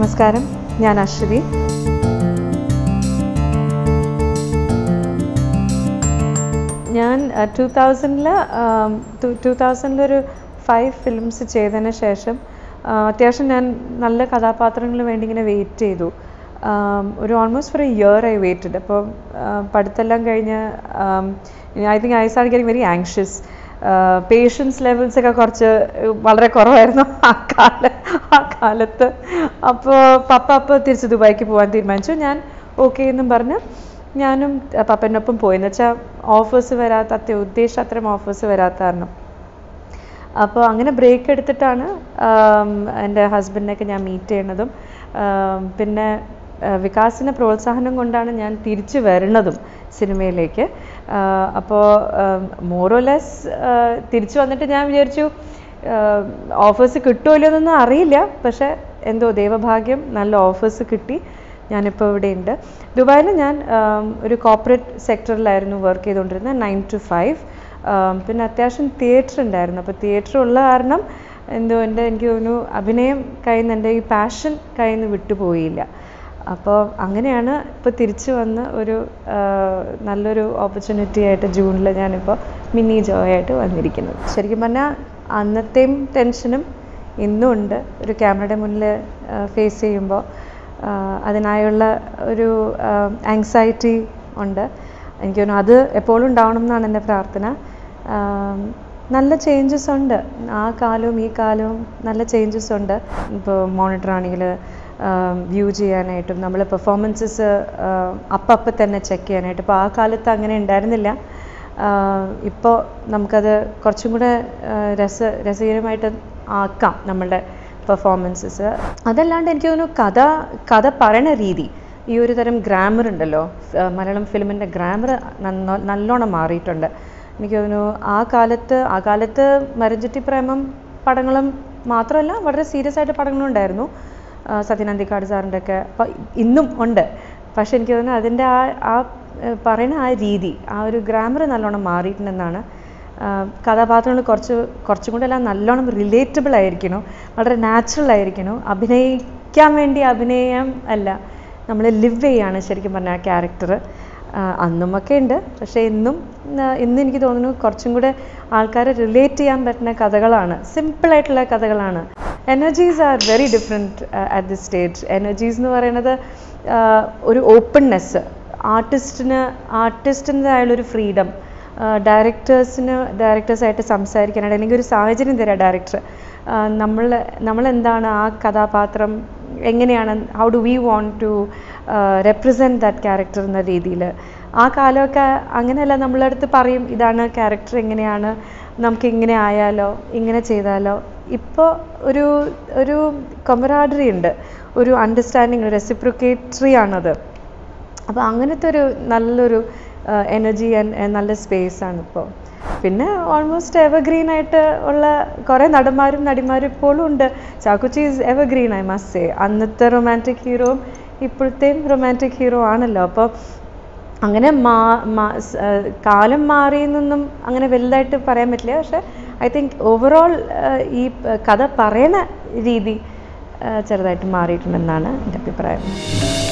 നമസ്കാരം ഞാൻ അശ്വതി ഞാൻ ടു തൗസൻഡിൽ ടു തൗസൻഡിലൊരു ഫൈവ് ഫിലിംസ് ചെയ്തതിന് ശേഷം ആ, അത്യാവശ്യം ഞാൻ നല്ല കഥാപാത്രങ്ങൾക്ക് വേണ്ടി ഇങ്ങനെ വെയിറ്റ് ചെയ്തു ആം, ഒരു almost for a year I waited അപ്പോൾ പഠിത്തെല്ലാം കഴിഞ്ഞ് I think I start getting very anxious patience levels ഒക്കെ കുറച്ച് വളരെ കുറവായിരുന്നു ആ കാല ആ കാലത്ത് അപ്പോൾ പപ്പ അപ്പോൾ തിരിച്ച് ദുബായിക്ക് പോകാൻ തീരുമാനിച്ചു ഞാൻ ഓക്കെ എന്നും പറഞ്ഞ് ഞാനും പപ്പനൊപ്പം പോയി എന്ന് വെച്ചാൽ ഓഫേഴ്സ് വരാത്ത അത്യ ഉദ്ദേശിച്ച അത്രയും ഓഫേഴ്സ് വരാത്ത കാരണം അപ്പോൾ അങ്ങനെ ബ്രേക്ക് എടുത്തിട്ടാണ് ആം, എൻ്റെ ഹസ്ബൻഡിനെയൊക്കെ ഞാൻ മീറ്റ് ചെയ്യണതും ആം, പിന്നെ ആ, വികാസിൻ്റെ പ്രോത്സാഹനം കൊണ്ടാണ് ഞാൻ തിരിച്ചു വരുന്നതും സിനിമയിലേക്ക് അപ്പോൾ മോറോലെസ് തിരിച്ചു വന്നിട്ട് ഞാൻ വിചാരിച്ചു ഓഫേഴ്സ് കിട്ടുമല്ലോ എന്നൊന്നും അറിയില്ല പക്ഷേ എന്തോ ദൈവഭാഗ്യം നല്ല ഓഫേഴ്സ് കിട്ടി ഞാനിപ്പോൾ ഇവിടെ ഉണ്ട് ദുബായിൽ ഞാൻ ആം, ഒരു കോർപ്പറേറ്റ് സെക്ടറിലായിരുന്നു വർക്ക് ചെയ്തുകൊണ്ടിരുന്നത് നയൻ ടു ഫൈവ് പിന്നെ അത്യാവശ്യം തിയേറ്റർ ഉണ്ടായിരുന്നു അപ്പോൾ തിയേറ്റർ ഉള്ള കാരണം എന്തോ എൻ്റെ എനിക്ക് തോന്നുന്നു അഭിനയം കയ്യിൽ നിന്ന് എൻ്റെ ഈ പാഷൻ കയ്യിൽ നിന്ന് വിട്ടുപോയില്ല അപ്പോൾ അങ്ങനെയാണ് ഇപ്പോൾ തിരിച്ചു വന്ന് ഒരു ആ, നല്ലൊരു ഓപ്പർച്യൂണിറ്റി ആയിട്ട് ജൂണിൽ ഞാനിപ്പോൾ മിനി ജോയ് ആയിട്ട് വന്നിരിക്കുന്നത് ശരിക്കും പറഞ്ഞാൽ അന്നത്തെയും ടെൻഷനും ഇന്നും ഉണ്ട് ഒരു ക്യാമറയുടെ മുന്നിൽ ഫേസ് ചെയ്യുമ്പോൾ അതിനായുള്ള ഒരു ആങ്സൈറ്റി ഉണ്ട് എനിക്ക് തോന്നുന്നു അത് എപ്പോഴും ഉണ്ടാവണം എന്നാണ് എൻ്റെ പ്രാർത്ഥന ആം, നല്ല ചേഞ്ചസ് ഉണ്ട് ആ കാലവും ഈ കാലവും നല്ല ചേഞ്ചസ് ഉണ്ട് ഇപ്പോൾ മോണിറ്റർ ആണെങ്കിൽ വ്യൂ ചെയ്യാനായിട്ടും നമ്മൾ പെർഫോമൻസസ് അപ്പം തന്നെ ചെക്ക് ചെയ്യാനായിട്ട് ഇപ്പോൾ ആ കാലത്ത് അങ്ങനെ ഉണ്ടായിരുന്നില്ല ഇപ്പോൾ നമുക്കത് കുറച്ചും കൂടെ ആ, രസ രസകരമായിട്ട് ആക്കാം നമ്മളുടെ പെർഫോമൻസസ് അതല്ലാണ്ട് എനിക്ക് തോന്നുന്നു കഥ കഥ പറയണ രീതി ഈ ഒരു തരം ഗ്രാമർ ഉണ്ടല്ലോ ഫ്- മലയാളം ഫിലിമിൻ്റെ ഗ്രാമർ നല്ലോണം മാറിയിട്ടുണ്ട് എനിക്ക് തോന്നുന്നു ആ കാലത്ത് ആ കാലത്ത് മരഞ്ചുറ്റി പ്രേമം പടങ്ങളും മാത്രമല്ല വളരെ സീരിയസ് ആയിട്ട് പടങ്ങളും ഉണ്ടായിരുന്നു ആ, സത്യനന്ദിക്കാട് സാറിൻ്റെ ഒക്കെ അപ്പോൾ ഇന്നും ഉണ്ട് പക്ഷെ എനിക്ക് തോന്നുന്നു അതിൻ്റെ ആ ആ ഏഹ്, പറയുന്ന ആ രീതി ആ ഒരു ഗ്രാമർ നല്ലോണം മാറിയിട്ടുണ്ടെന്നാണ് ആ, കഥാപാത്രങ്ങൾ കുറച്ച് കുറച്ചും കൂടെ എല്ലാം നല്ലോണം റിലേറ്റബിൾ ആയിരിക്കണം വളരെ നാച്ചുറൽ ആയിരിക്കണം അഭിനയിക്കാൻ വേണ്ടി അഭിനയം അല്ല നമ്മൾ ലിവ് ചെയ്യാണ് ശരിക്കും പറഞ്ഞാൽ ആ ക്യാരക്ടർ അന്നുമൊക്കെ ഉണ്ട് പക്ഷേ ഇന്നും ആ, ഇന്ന് എനിക്ക് തോന്നുന്നു കുറച്ചും കൂടെ ആൾക്കാരെ റിലേറ്റ് ചെയ്യാൻ പറ്റുന്ന കഥകളാണ് സിമ്പിളായിട്ടുള്ള കഥകളാണ് energies are very different at this stage energies എന്ന് പറയുന്നത് ആ, ഒരു ഓപ്പൺനെസ് ആർട്ടിസ്റ്റിന് ആർട്ടിസ്റ്റിൻ്റെതായുള്ളൊരു ഫ്രീഡം ഡയറക്ടേഴ്സിന് ഡയറക്ടേഴ്സായിട്ട് സംസാരിക്കാനായിട്ട് അല്ലെങ്കിൽ ഒരു സാഹചര്യം തരാം ഡയറക്ടർ നമ്മൾ നമ്മളെന്താണ് ആ കഥാപാത്രം എങ്ങനെയാണ് how do we want to represent that character എന്ന രീതിയിൽ ആ കാലമൊക്കെ അങ്ങനെയല്ല നമ്മളെ അടുത്ത് പറയും ഇതാണ് ക്യാരക്ടർ എങ്ങനെയാണ് നമുക്ക് ഇങ്ങനെ ആയാലോ ഇങ്ങനെ ചെയ്താലോ ഇപ്പോൾ ഒരു ഒരു കൊമറാഡറി ഉണ്ട് ഒരു അണ്ടർസ്റ്റാൻഡിങ് റെസിപ്രിക്കേറ്ററി ആണത് അപ്പോൾ അങ്ങനത്തെ ഒരു നല്ലൊരു എനർജി ആൻഡ് നല്ല സ്പേസ് ആണ് ഇപ്പോൾ പിന്നെ ഓൾമോസ്റ്റ് എവർഗ്രീൻ ആയിട്ട് ഉള്ള കുറേ നടന്മാരും നടിമാരും ഇപ്പോഴും ഉണ്ട് Chakkochi is evergreen I must say അന്നത്തെ റൊമാൻറ്റിക് ഹീറോയും ഇപ്പോഴത്തെയും റൊമാൻറ്റിക് ഹീറോ ആണല്ലോ അപ്പോൾ അങ്ങനെ മാ മാ- സ്- ആ, കാലം മാറി എന്നൊന്നും അങ്ങനെ വലുതായിട്ട് പറയാൻ പറ്റില്ല പക്ഷേ ഐ തിങ്ക് ഓവറോൾ ഈ പ- കഥ പറയണ രീതി ആ, ചെറുതായിട്ട് മാറിയിട്ടുണ്ടെന്നാണ് എൻ്റെ അഭിപ്രായം